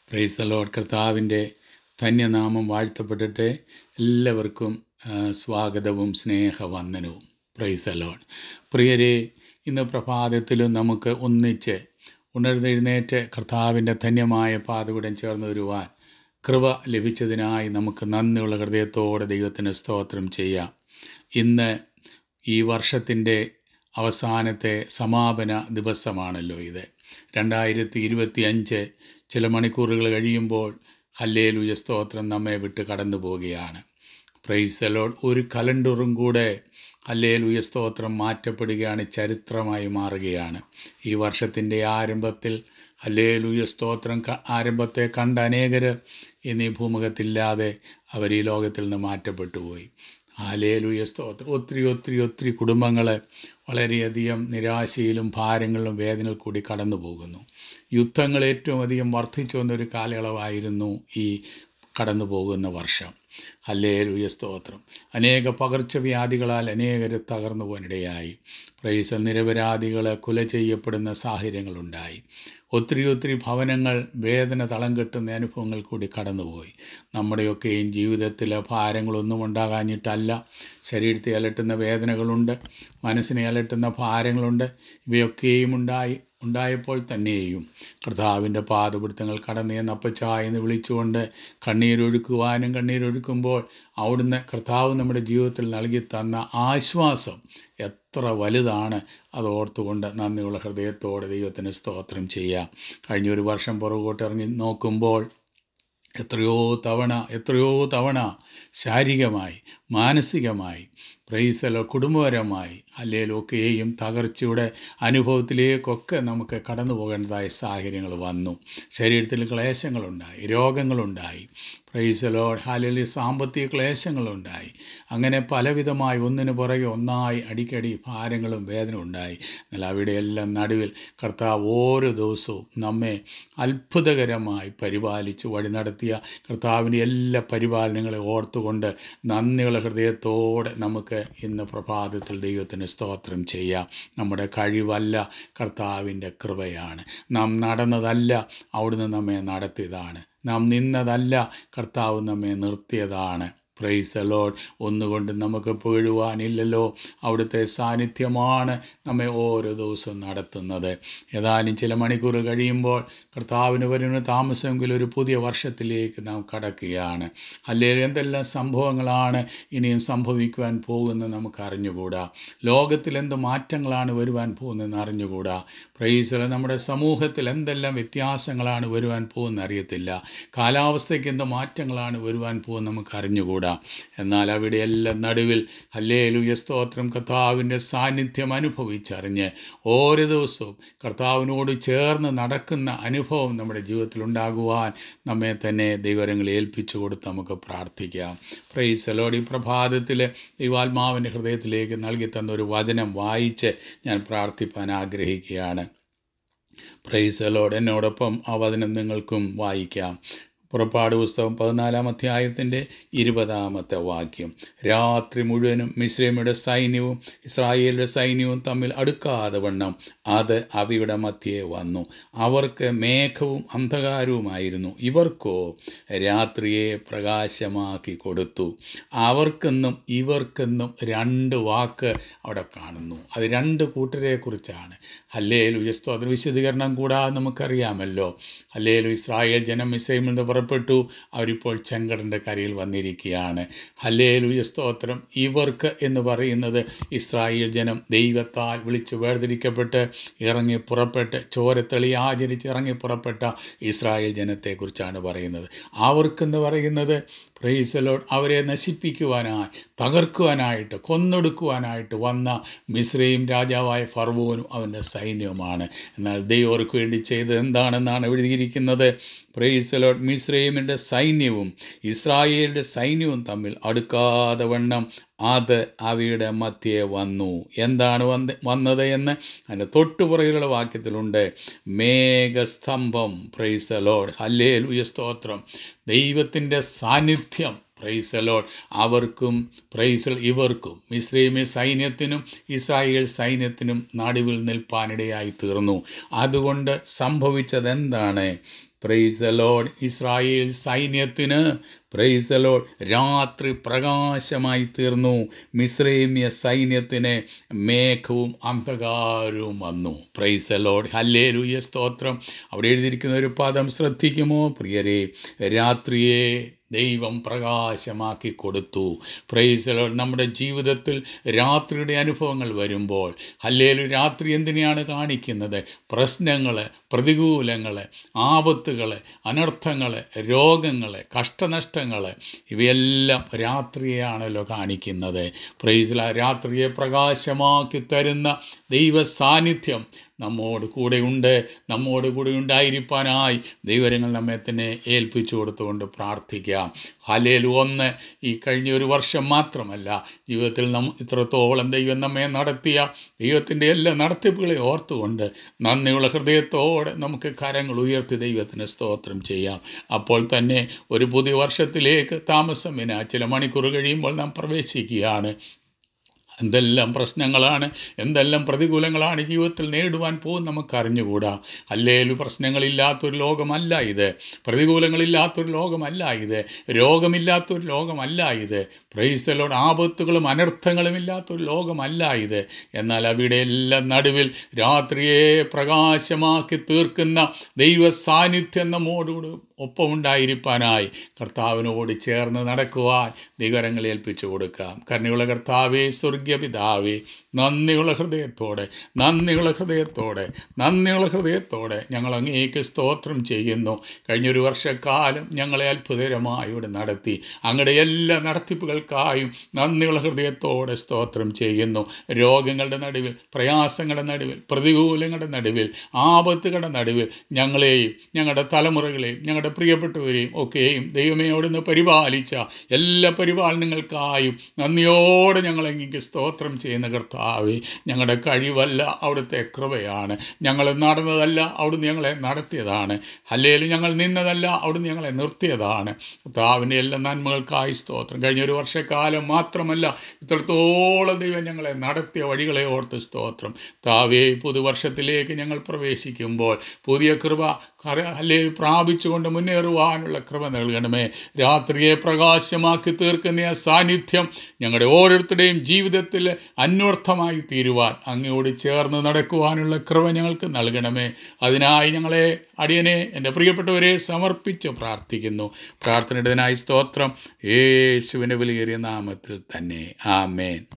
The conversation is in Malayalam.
പ്രൈസ് ലോഡ് കർത്താവിൻ്റെ ധന്യനാമം വാഴ്ത്തപ്പെട്ടിട്ട് എല്ലാവർക്കും ആ, സ്വാഗതവും സ്നേഹവന്ദനവും പ്രൈസ് ലോഡ് പ്രിയരെ ഇന്ന് പ്രഭാതത്തിലും നമുക്ക് ഒന്നിച്ച് ഉണർന്നെഴുന്നേറ്റ് കർത്താവിൻ്റെ ധന്യമായ പാതകുടം ചേർന്ന് വരുവാൻ കൃപ ലഭിച്ചതിനായി നമുക്ക് നന്ദിയുള്ള ഹൃദയത്തോടെ ദൈവത്തിന് സ്തോത്രം ചെയ്യാം ഇന്ന് ഈ വർഷത്തിൻ്റെ അവസാനത്തെ സമാപന ദിവസമാണല്ലോ ഇത് രണ്ടായിരത്തി ഇരുപത്തി അഞ്ച് ചില മണിക്കൂറുകൾ കഴിയുമ്പോൾ ഹല്ലേലൂയ സ്തോത്രം നമ്മെ വിട്ട് കടന്നു പോവുകയാണ് പ്രൈസ് ലോഡ് ഒരു കലണ്ടറും കൂടെ ഹല്ലേലൂയ സ്തോത്രം മാറ്റപ്പെടുകയാണ് ചരിത്രമായി മാറുകയാണ് ഈ വർഷത്തിൻ്റെ ആരംഭത്തിൽ ഹല്ലേലൂയ സ്തോത്രം ക- ആരംഭത്തെ കണ്ട അനേകർ ഇന്ന് ഈ ഭൂമുഖത്തില്ലാതെ അവർ ഈ ലോകത്തിൽ നിന്ന് മാറ്റപ്പെട്ടു പോയി ഹാലേലൂയ സ്തോത്രം ഒത്തിരി ഒത്തിരി ഒത്തിരി കുടുംബങ്ങൾ വളരെയധികം നിരാശയിലും ഭാരങ്ങളിലും വേദനയിൽ കൂടി കടന്നു പോകുന്നു യുദ്ധങ്ങൾ ഏറ്റവും അധികം വർദ്ധിച്ചു വന്നൊരു കാലയളവായിരുന്നു ഈ കടന്നു പോകുന്ന വർഷം ഹല്ലേലൂയ സ്തോത്രം അനേക പകർച്ചവ്യാധികളാൽ അനേകർ തകർന്നു പോകാനിടയായി പ്രൈസൽ നിരപരാധികൾ കൊല ചെയ്യപ്പെടുന്ന സാഹചര്യങ്ങളുണ്ടായി ഒത്തിരി ഒത്തിരി ഭവനങ്ങൾ വേദന തളം കെട്ടുന്ന അനുഭവങ്ങൾ കൂടി കടന്നുപോയി നമ്മുടെയൊക്കെയും ജീവിതത്തിൽ ഭാരങ്ങളൊന്നും ഉണ്ടാകാഞ്ഞിട്ടല്ല ശരീരത്തെ അലട്ടുന്ന വേദനകളുണ്ട് മനസ്സിനെ അലട്ടുന്ന ഭാരങ്ങളുണ്ട് ഇവയൊക്കെയും ഉണ്ടായി ഉണ്ടായപ്പോൾ തന്നെയും കർത്താവിൻ്റെ പാദപിടുത്തങ്ങൾ കടന്നേ നപ്പച്ചായ എന്ന് വിളിച്ചുകൊണ്ട് കണ്ണീരൊഴുക്കുവാനും കണ്ണീരൊഴുക്കുമ്പോൾ അവിടുന്ന് കർത്താവ് നമ്മുടെ ജീവിതത്തിൽ നൽകി തന്ന ആശ്വാസം എത്ര വലുതാണ് അത് ഓർത്തുകൊണ്ട് നന്ദിയുള്ള ഹൃദയത്തോടെ ദൈവത്തിന് സ്തോത്രം ചെയ്യാം കഴിഞ്ഞ ഒരു വർഷം പുറകോട്ട് ഇറങ്ങി നോക്കുമ്പോൾ എത്രയോ തവണ എത്രയോ തവണ ശാരീരികമായി മാനസികമായി പ്രൈസലോ കുടുംബപരമായി അല്ലേലൊക്കെയും തകർച്ചയുടെ അനുഭവത്തിലേക്കൊക്കെ നമുക്ക് കടന്നു പോകേണ്ടതായ സാഹചര്യങ്ങൾ വന്നു ശരീരത്തിൽ ക്ലേശങ്ങളുണ്ടായി രോഗങ്ങളുണ്ടായി പ്രൈസലോ ഹാലലി സാമ്പത്തിക ക്ലേശങ്ങളുണ്ടായി അങ്ങനെ പലവിധമായി ഒന്നിനു പുറകെ ഒന്നായി അടിക്കടി ഭാരങ്ങളും വേദന ഉണ്ടായി എന്നാൽ അവിടെയെല്ലാം നടുവിൽ കർത്താവ് ഓരോ ദിവസവും നമ്മെ അത്ഭുതകരമായി പരിപാലിച്ചു വഴി നടത്തിയ കർത്താവിൻ്റെ എല്ലാ പരിപാലനങ്ങളെ ഓർത്തുകൊണ്ട് നന്ദിയുള്ള ഹൃദയത്തോടെ നമുക്ക് ഇന്ന് പ്രഭാതത്തിൽ ദൈവത്തിന് സ്തോത്രം ചെയ്യാം നമ്മുടെ കഴിവല്ല കർത്താവിൻ്റെ കൃപയാണ് നാം നടന്നതല്ല അവിടുന്ന് നമ്മെ നടത്തിയതാണ് നാം നിന്നതല്ല കർത്താവ് നമ്മെ നിർത്തിയതാണ് പ്രൈസ് ദ ലോഡ് ഒന്നുകൊണ്ട് നമുക്ക് പുകഴുവാനില്ലല്ലോ അവിടുത്തെ സാന്നിധ്യമാണ് നമ്മെ ഓരോ ദിവസവും നടത്തുന്നത് ഏതാനും ചില മണിക്കൂർ കഴിയുമ്പോൾ കർത്താവിന് വരുന്ന താമസമെങ്കിൽ ഒരു പുതിയ വർഷത്തിലേക്ക് നാം കടക്കുകയാണ് അല്ലെങ്കിൽ എന്തെല്ലാം സംഭവങ്ങളാണ് ഇനിയും സംഭവിക്കുവാൻ പോകുന്നത് നമുക്ക് അറിഞ്ഞുകൂടാ ലോകത്തിൽ എന്ത് മാറ്റങ്ങളാണ് വരുവാൻ പോകുന്നതെന്ന് അറിഞ്ഞുകൂടാ പ്രൈസ് നമ്മുടെ സമൂഹത്തിൽ എന്തെല്ലാം വ്യത്യാസങ്ങളാണ് വരുവാൻ പോകുന്നത് അറിയത്തില്ല കാലാവസ്ഥയ്ക്ക് എന്ത് മാറ്റങ്ങളാണ് വരുവാൻ പോകുന്നത് നമുക്ക് അറിഞ്ഞുകൂടാ എന്നാൽ അവിടെയെല്ലാം നടുവിൽ ഹല്ലേലൂയ സ്തോത്രം കർത്താവിൻ്റെ സാന്നിധ്യം അനുഭവിച്ചറിഞ്ഞ് ഓരോ ദിവസവും കർത്താവിനോട് ചേർന്ന് നടക്കുന്ന അനുഭവം നമ്മുടെ ജീവിതത്തിൽ ഉണ്ടാകുവാൻ നമ്മെ തന്നെ ദൈവരങ്ങൾ ഏൽപ്പിച്ചു കൊടുത്ത് നമുക്ക് പ്രാർത്ഥിക്കാം പ്രൈസ് ലോഡ് ഈ പ്രഭാതത്തിൽ ദൈവാത്മാവിൻ്റെ ഹൃദയത്തിലേക്ക് നൽകി തന്ന ഒരു വചനം വായിച്ച് ഞാൻ പ്രാർത്ഥിപ്പാൻ ആഗ്രഹിക്കുകയാണ് പ്രൈസ് ലോഡ് എന്നോടൊപ്പം ആ വചനം നിങ്ങൾക്കും വായിക്കാം പുറപ്പാട് പുസ്തകം പതിനാലാം അധ്യായത്തിൻ്റെ ഇരുപതാമത്തെ വാക്യം രാത്രി മുഴുവനും മിശ്രമിയുടെ സൈന്യവും ഇസ്രായേലിൻ്റെ സൈന്യവും തമ്മിൽ അടുക്കാതെ വണ്ണം അത് അവയുടെ മധ്യേ വന്നു അവർക്ക് മേഘവും അന്ധകാരവുമായിരുന്നു ഇവർക്കോ രാത്രിയെ പ്രകാശമാക്കി കൊടുത്തു അവർക്കെന്നും ഇവർക്കെന്നും രണ്ട് വാക്ക് അവിടെ കാണുന്നു അത് രണ്ട് കൂട്ടരെക്കുറിച്ചാണ് ഹല്ലേലു സ്തോത്ര വിശദീകരണം കൂടാതെ നമുക്കറിയാമല്ലോ ഹല്ലേലു ഇസ്രായേൽ ജനം മിസൈമിൽ നിന്ന് പുറപ്പെട്ടു അവരിപ്പോൾ ചെങ്കടൻ്റെ കരയിൽ വന്നിരിക്കുകയാണ് ഹല്ലേലു സ്തോത്രം ഇവർക്ക് എന്ന് പറയുന്നത് ഇസ്രായേൽ ജനം ദൈവത്താൽ വിളിച്ച് വേർതിരിക്കപ്പെട്ട് ഇറങ്ങി പുറപ്പെട്ട് ചോരത്തെളി ആചരിച്ച് ഇറങ്ങി പുറപ്പെട്ട ഇസ്രായേൽ ജനത്തെക്കുറിച്ചാണ് പറയുന്നത് അവർക്കെന്ന് പറയുന്നത് പ്രൈസലോട് അവരെ നശിപ്പിക്കുവാനായി തകർക്കുവാനായിട്ട് കൊന്നൊടുക്കുവാനായിട്ട് വന്ന മിശ്രയും രാജാവായ ഫർവോനും അവൻ്റെ സൈന്യവുമാണ് എന്നാൽ ദൈവം അവർക്ക് വേണ്ടി ചെയ്തത് എന്താണെന്നാണ് എഴുതിയിരിക്കുന്നത് പ്രൈസലോട്ട് മിശ്രൈമിൻ്റെ സൈന്യവും ഇസ്രായേലിൻ്റെ സൈന്യവും തമ്മിൽ അടുക്കാതെ വണ്ണം അത് അവയുടെ മധ്യേ വന്നു എന്താണ് വന്ന് വന്നത് എന്ന് അതിൻ്റെ തൊട്ടുപുറകിലുള്ള വാക്യത്തിലുണ്ട് മേഘസ്തംഭം പ്രൈസ് ലോഡ് ഹല്ലേൽ സ്തോത്രം ദൈവത്തിൻ്റെ സാന്നിധ്യം പ്രൈസ് ലോഡ് അവർക്കും പ്രൈസൽ ഇവർക്കും ഇസ്രൈമി സൈന്യത്തിനും ഇസ്രായേൽ സൈന്യത്തിനും നടുവിൽ നിൽപ്പാനിടയായി തീർന്നു അതുകൊണ്ട് സംഭവിച്ചത് എന്താണ് പ്രൈസ് ലോഡ് ഇസ്രായേൽ സൈന്യത്തിന് പ്രൈസ് ലോഡ് രാത്രി പ്രകാശമായി തീർന്നു മിശ്രൈമ്യ സൈന്യത്തിന് മേഘവും അന്ധകാരവും വന്നു പ്രൈസ് ലോഡ് ഹല്ലേ ലൂയ സ്തോത്രം അവിടെ എഴുതിയിരിക്കുന്ന ഒരു പദം ശ്രദ്ധിക്കുമോ പ്രിയരെ രാത്രിയെ ദൈവം പ്രകാശമാക്കി കൊടുത്തു പ്രൈസലോ നമ്മുടെ ജീവിതത്തിൽ രാത്രിയുടെ അനുഭവങ്ങൾ വരുമ്പോൾ അല്ലേലും രാത്രി എന്തിനെയാണ് കാണിക്കുന്നത് പ്രശ്നങ്ങൾ പ്രതികൂലങ്ങൾ ആപത്തുകൾ അനർത്ഥങ്ങൾ രോഗങ്ങൾ കഷ്ടനഷ്ടങ്ങൾ ഇവയെല്ലാം രാത്രിയെയാണല്ലോ കാണിക്കുന്നത് പ്രൈസല രാത്രിയെ പ്രകാശമാക്കി തരുന്ന ദൈവ സാന്നിധ്യം നമ്മോട് കൂടെയുണ്ട് നമ്മോട് കൂടെ ഉണ്ടായിരിക്കാനായി ദൈവരങ്ങൾ നമ്മെ തന്നെ ഏൽപ്പിച്ചു കൊടുത്തുകൊണ്ട് പ്രാർത്ഥിക്കാം ഹലേൽ ഒന്ന് ഈ കഴിഞ്ഞ ഒരു വർഷം മാത്രമല്ല ജീവിതത്തിൽ നം ഇത്രത്തോളം ദൈവം നമ്മെ നടത്തിയ ദൈവത്തിൻ്റെ എല്ലാ നടത്തിപ്പുകളെ ഓർത്തുകൊണ്ട് നന്ദിയുള്ള ഹൃദയത്തോടെ നമുക്ക് കരങ്ങൾ ഉയർത്തി ദൈവത്തിന് സ്തോത്രം ചെയ്യാം അപ്പോൾ തന്നെ ഒരു പുതിയ വർഷത്തിലേക്ക് താമസമിന ചില മണിക്കൂർ കഴിയുമ്പോൾ നാം പ്രവേശിക്കുകയാണ് എന്തെല്ലാം പ്രശ്നങ്ങളാണ് എന്തെല്ലാം പ്രതികൂലങ്ങളാണ് ജീവിതത്തിൽ നേടുവാൻ പോകും നമുക്ക് അറിഞ്ഞുകൂടാ അല്ലേലു പ്രശ്നങ്ങളില്ലാത്തൊരു ലോകമല്ല ഇത് പ്രതികൂലങ്ങളില്ലാത്തൊരു ലോകമല്ല ഇത് രോഗമില്ലാത്തൊരു ലോകമല്ല ഇത് പ്രൈസലോട് ആപത്തുകളും അനർത്ഥങ്ങളും ഇല്ലാത്തൊരു ലോകമല്ല ഇത് എന്നാൽ അവിടെ എല്ലാം നടുവിൽ രാത്രിയെ പ്രകാശമാക്കി തീർക്കുന്ന ദൈവ സാന്നിധ്യം നമ്മോടുകൂടി ഒപ്പമുണ്ടായിരിക്കാനായി കർത്താവിനോട് ചേർന്ന് നടക്കുവാൻ ദിഗരങ്ങൾ ഏൽപ്പിച്ചു കൊടുക്കാം കരുണയുള്ള കർത്താവേ സ്വർഗീയ പിതാവേ നന്ദിയുള്ള ഹൃദയത്തോടെ നന്ദിയുള്ള ഹൃദയത്തോടെ നന്ദിയുള്ള ഹൃദയത്തോടെ ഞങ്ങൾ അങ്ങേക്ക് സ്തോത്രം ചെയ്യുന്നു കഴിഞ്ഞൊരു വർഷക്കാലം ഞങ്ങളെ അത്ഭുതകരമായി ഇവിടെ നടത്തി അങ്ങയുടെ എല്ലാ നടത്തിപ്പുകൾക്കായും നന്ദിയുള്ള ഹൃദയത്തോടെ സ്തോത്രം ചെയ്യുന്നു രോഗങ്ങളുടെ നടുവിൽ പ്രയാസങ്ങളുടെ നടുവിൽ പ്രതികൂലങ്ങളുടെ നടുവിൽ ആപത്തുകളുടെ നടുവിൽ ഞങ്ങളെയും ഞങ്ങളുടെ തലമുറകളെയും ഞങ്ങളുടെ പ്രിയപ്പെട്ടവരെയും ഒക്കെയും ദൈവമേ അവിടുന്ന് പരിപാലിച്ച എല്ലാ പരിപാലനങ്ങൾക്കായും നന്ദിയോടെ ഞങ്ങളെങ്കിൽ സ്തോത്രം ചെയ്യുന്ന കർത്താവെ ഞങ്ങളുടെ കഴിവല്ല അവിടുത്തെ കൃപയാണ് ഞങ്ങൾ നടന്നതല്ല അവിടുന്ന് ഞങ്ങളെ നടത്തിയതാണ് അല്ലേലും ഞങ്ങൾ നിന്നതല്ല അവിടുന്ന് ഞങ്ങളെ നിർത്തിയതാണ് കർത്താവിൻ്റെ എല്ലാ നന്മകൾക്കായി സ്തോത്രം കഴിഞ്ഞ ഒരു വർഷക്കാലം മാത്രമല്ല ഇത്രത്തോളം ദൈവം ഞങ്ങളെ നടത്തിയ വഴികളെ ഓർത്ത് സ്തോത്രം താവേ പുതുവർഷത്തിലേക്ക് ഞങ്ങൾ പ്രവേശിക്കുമ്പോൾ പുതിയ കൃപ അല്ലേ പ്രാപിച്ചുകൊണ്ട് മുന്നേറുവാനുള്ള കൃപ നൽകണമേ രാത്രിയെ പ്രകാശമാക്കി തീർക്കുന്ന ആ സാന്നിധ്യം ഞങ്ങളുടെ ഓരോരുത്തരുടെയും ജീവിതത്തിൽ അന്വർത്ഥമായി തീരുവാൻ അങ്ങയോട് ചേർന്ന് നടക്കുവാനുള്ള കൃപ ഞങ്ങൾക്ക് നൽകണമേ അതിനായി ഞങ്ങളെ അടിയനെ എൻ്റെ പ്രിയപ്പെട്ടവരെ സമർപ്പിച്ച് പ്രാർത്ഥിക്കുന്നു പ്രാർത്ഥനയുടേതിനായി സ്തോത്രം യേശുവിൻ്റെ വിലയേറിയ നാമത്തിൽ തന്നെ ആമേൻ